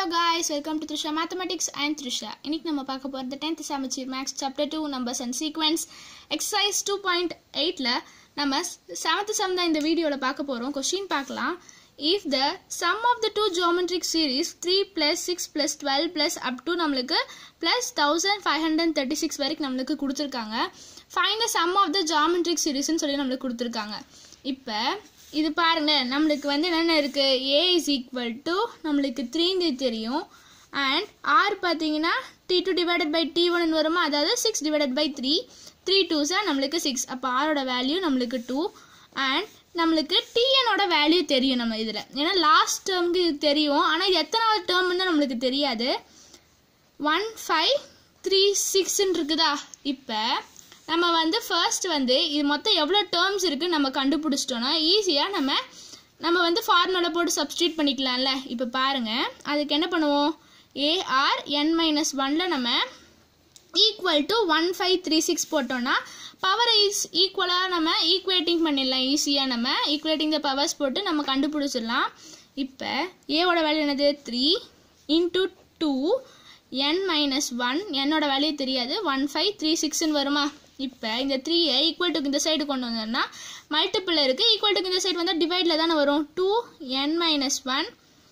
guys welcome to Trisha mathematics and Trisha இன்னைக்கு நம்ம பார்க்க போகிறது tenth Samacheer maths chapter two numbers and sequence exercise two point எயிட்டில் நம்ம செவன்த் சம் தான் இந்த வீடியோவில் பார்க்க போகிறோம் கொஷின் பார்க்கலாம் if the sum of the two geometric series three plus six plus twelve plus up to நம்மளுக்கு plus thousand five hundred thirty six வரைக்கும் நம்மளுக்கு கொடுத்துருக்காங்க find the sum of the geometric சீரீஸ்னு சொல்லி நம்மளுக்கு கொடுத்துருக்காங்க இப்போ இது பாருங்க நம்மளுக்கு வந்து என்னென்ன இருக்குது ஏ இஸ் ஈக்குவல் டு நம்மளுக்கு த்ரீங்கு தெரியும் அண்ட் ஆர் பார்த்தீங்கன்னா t two divided by t one வருமா அதாவது six divided by three three டூஸா நம்மளுக்கு சிக்ஸ் அப்போ ஆரோட வேல்யூ நம்மளுக்கு டூ அண்ட் நம்மளுக்கு டிஎனோட வேல்யூ தெரியும் நம்ம இதில் ஏன்னா லாஸ்ட் டேர்முக்கு இது தெரியும் ஆனால் இது எத்தனாவது டேர்ம்னு தான் நம்மளுக்கு தெரியாது ஒன் ஃபைவ் த்ரீ சிக்ஸ்ன்னு இருக்குதா இப்போ நம்ம வந்து ஃபர்ஸ்ட் வந்து இது மொத்தம் எவ்வளோ டேர்ம்ஸ் இருக்குன்னு நம்ம கண்டுபிடிச்சிட்டோன்னா ஈஸியாக நம்ம நம்ம வந்து ஃபார்முலா போட்டு சப்ஸ்டியூட் பண்ணிக்கலாம்ல இப்போ பாருங்கள் அதுக்கு என்ன பண்ணுவோம் ஏஆர் என் மைனஸ் ஒனில் நம்ம equal to one five three six போட்டோன்னா பவர் இஸ் ஈக்குவலாக நம்ம ஈக்குவேட்டிங் பண்ணிடலாம் ஈஸியாக நம்ம ஈக்குவேட்டிங் த பவர்ஸ் போட்டு நம்ம கண்டுபிடிச்சிடலாம் இப்போ ஏவோட வேல்யூ என்னது three into two n minus one என்னோட வேல்யூ தெரியாது ஒன் ஃபைவ் த்ரீ சிக்ஸ்ன்னு வருமா இப்போ இந்த த்ரீயை ஈக்குவல் டுக்கு இந்த சைடு கொண்டு வந்தோம்னா மல்டிப்பிள் இருக்குது ஈக்குவல் டுக்கு இந்த சைடு வந்தால் டிவைடில் தானே வரும் two n minus one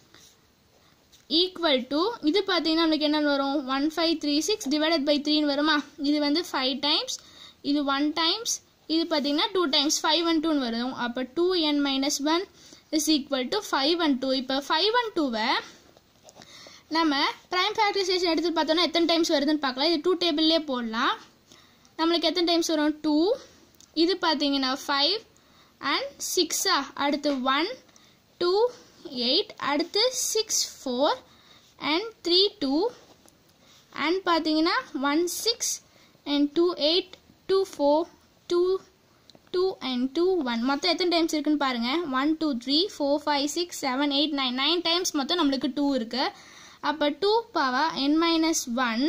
equal to இது பார்த்தீங்கன்னா நம்மளுக்கு என்ன வரும் one five three six divided by த்ரீன்னு வருமா இது வந்து ஃபைவ் டைம்ஸ் இது ஒன் டைம்ஸ் இது பார்த்தீங்கன்னா டூ டைம்ஸ் ஃபைவ் அண்ட் டூன்னு வரும் அப்போ two n minus one is equal to five and two இப்போ ஃபைவ் அண்ட் டூவை நம்ம ப்ரைம் ஃபேக்டரைசேஷன் எடுத்து பார்த்தோன்னா எத்தனை டைம்ஸ் வருதுன்னு பார்க்கலாம் இது டூ டேபிள்லேயே போடலாம் நம்மளுக்கு எத்தனை டைம்ஸ் வரும் டூ இது பார்த்தீங்கன்னா ஃபைவ் அண்ட் சிக்ஸா அடுத்து ஒன் டூ எயிட் அடுத்து six four and three two and பார்த்தீங்கன்னா one six and two eight two four two two and two one மொத்தம் எத்தனை டைம்ஸ் இருக்குன்னு பாருங்கள் one two three four five six seven eight nine nine times மொத்தம் நம்மளுக்கு two இருக்குது அப்போ two power n minus one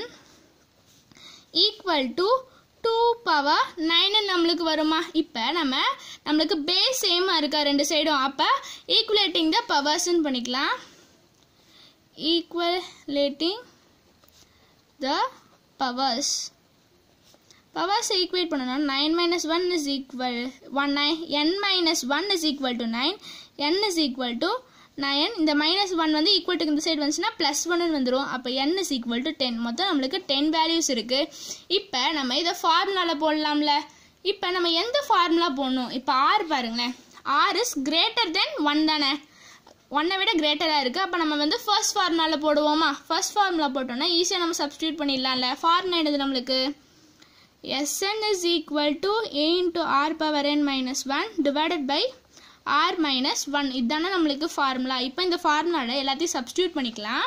equal to two power nine நம்மளுக்கு வருமா இப்போ நம்ம நம்மளுக்கு பேஸ் சேமாக இருக்கா ரெண்டு சைடும் அப்போ ஈக்குவலேட்டிங் த பவர்ஸ்ன்னு பண்ணிக்கலாம் ஈக்குவலேட்டிங் த பவர்ஸ் பவர்ஸை ஈக்குவேட் பண்ணணும் nine minus one is equal one nine n minus one is equal to nine n is equal to nine இந்த மைனஸ் ஒன் வந்து ஈக்குவல் டு இந்த சைடு வந்துச்சுன்னா ப்ளஸ் ஒன்னு வந்துடும் அப்போ n is equal to ten மொத்தம் நம்மளுக்கு டென் வேல்யூஸ் இருக்குது இப்போ நம்ம இதை ஃபார்முலாவில் போடலாம்ல இப்போ நம்ம எந்த ஃபார்முலா போடணும் இப்போ ஆர் பாருங்களேன் r is greater than one தானே ஒன்னை விட கிரேட்டராக இருக்குது அப்போ நம்ம வந்து ஃபர்ஸ்ட் ஃபார்முலாவில் போடுவோமா ஃபர்ஸ்ட் ஃபார்முலா போட்டோம்னா ஈஸியாக நம்ம சப்ஸ்டியூட் பண்ணிடலாம்ல ஃபார்முலா என்னது நம்மளுக்கு Sn is equal to a into r power n minus 1 divided by r minus 1 இதுதானே நம்மளுக்கு ஃபார்முலா இப்போ இந்த ஃபார்முலாவில் எல்லாத்தையும் சப்ஸ்டியூட் பண்ணிக்கலாம்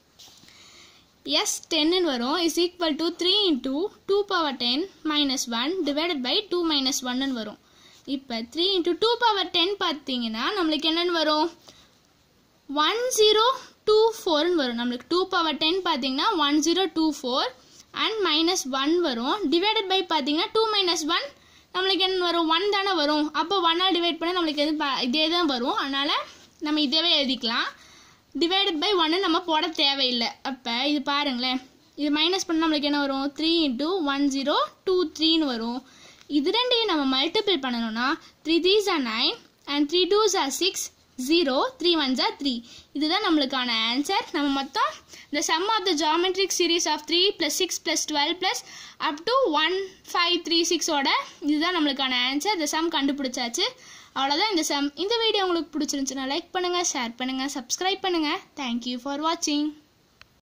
எஸ் டென்னு வரும் is equal to three into two power ten minus one divided by two minus ஒன்னு வரும் இப்போ three into two power ten பார்த்தீங்கன்னா நம்மளுக்கு என்னென்னு வரும் ஒன் ஜீரோ டூ ஃபோர்னு வரும் நம்மளுக்கு டூ பவர் டென் பார்த்தீங்கன்னா one zero two four and minus one வரும் டிவைடட் பை பார்த்தீங்கன்னா டூ மைனஸ் ஒன் நம்மளுக்கு என்ன வரும் ஒன் தானே வரும் அப்போ ஒன்னால் டிவைட் பண்ணால் நம்மளுக்கு எது இதே தான் வரும் அதனால் நம்ம இதேவே எழுதிக்கலாம் டிவைடட் பை ஒன்று நம்ம போட தேவையில்லை அப்போ இது பாருங்களேன் இது மைனஸ் பண்ணால் நம்மளுக்கு என்ன வரும் three into one zero two த்ரீன்னு வரும் இது ரெண்டையும் நம்ம மல்டிபிள் பண்ணணும்னா three three's are nine and three two's are six zero three one's are three இதுதான் நம்மளுக்கான ஆன்சர் நம்ம மொத்தம் the sum of the geometric series of 3 plus 6 plus 12 plus up to 1 5 3 6 ஓட இதுதான் நம்மளுக்கான ஆன்சர் இந்த சம் கண்டுபிடிச்சாச்சு அவ்வளோதான் இந்த சம் இந்த வீடியோ உங்களுக்கு பிடிச்சிருந்துச்சுன்னா லைக் பண்ணுங்கள் ஷேர் பண்ணுங்கள் சப்ஸ்கிரைப் பண்ணுங்கள் தேங்க்யூ ஃபார் வாட்சிங்